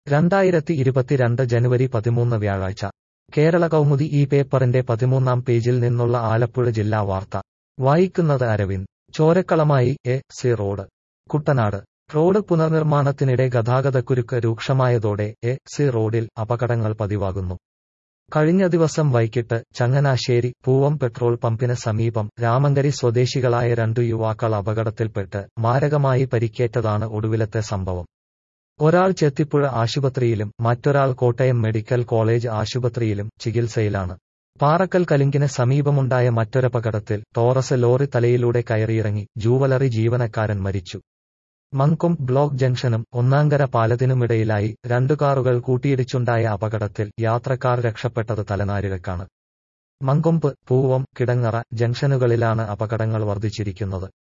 രണ്ടായിരത്തി ഇരുപത്തിരണ്ട് ജനുവരി പതിമൂന്ന് വ്യാഴാഴ്ച കേരള കൗമുദി ഈ പേപ്പറിന്റെ പതിമൂന്നാം പേജിൽ നിന്നുള്ള ആലപ്പുഴ ജില്ലാ വാർത്ത വായിക്കുന്നത് അരവിന്ദ് ചോരക്കളമായി A C road Kuttanad road പുനർനിർമ്മാണത്തിനിടെ ഗതാഗതക്കുരുക്ക് രൂക്ഷമായതോടെ എ സി റോഡിൽ അപകടങ്ങൾ പതിവാകുന്നു കഴിഞ്ഞ ദിവസം വൈകിട്ട് ചങ്ങനാശ്ശേരി പൂവം പെട്രോൾ പമ്പിന് സമീപം രാമങ്കരി സ്വദേശികളായ രണ്ടു യുവാക്കൾ അപകടത്തിൽപ്പെട്ട് മാരകമായി പരിക്കേറ്റതാണ് ഒടുവിലത്തെ സംഭവം ഒരാൾ ചെത്തിപ്പുഴ ആശുപത്രിയിലും മറ്റൊരാൾ കോട്ടയം മെഡിക്കൽ കോളേജ് ആശുപത്രിയിലും ചികിത്സയിലാണ് പാറക്കൽ കലിങ്കിന് സമീപമുണ്ടായ മറ്റൊരപകടത്തിൽ ടോറസ് ലോറി തലയിലൂടെ കയറിയിറങ്ങി ജൂവലറി ജീവനക്കാരൻ മരിച്ചു മങ്കൊം ബ്ലോക്ക് ജംഗ്ഷനും ഒന്നാങ്കര പാലത്തിനുമിടയിലായി രണ്ടു കാറുകൾ കൂട്ടിയിടിച്ചുണ്ടായ അപകടത്തിൽ യാത്രക്കാർ രക്ഷപ്പെട്ടത് തലനാരിഴക്കാണ് മങ്കൊമ്പ് പൂവം കിടങ്ങറ ജംഗ്ഷനുകളിലാണ് അപകടങ്ങൾ വർദ്ധിച്ചിരിക്കുന്നത്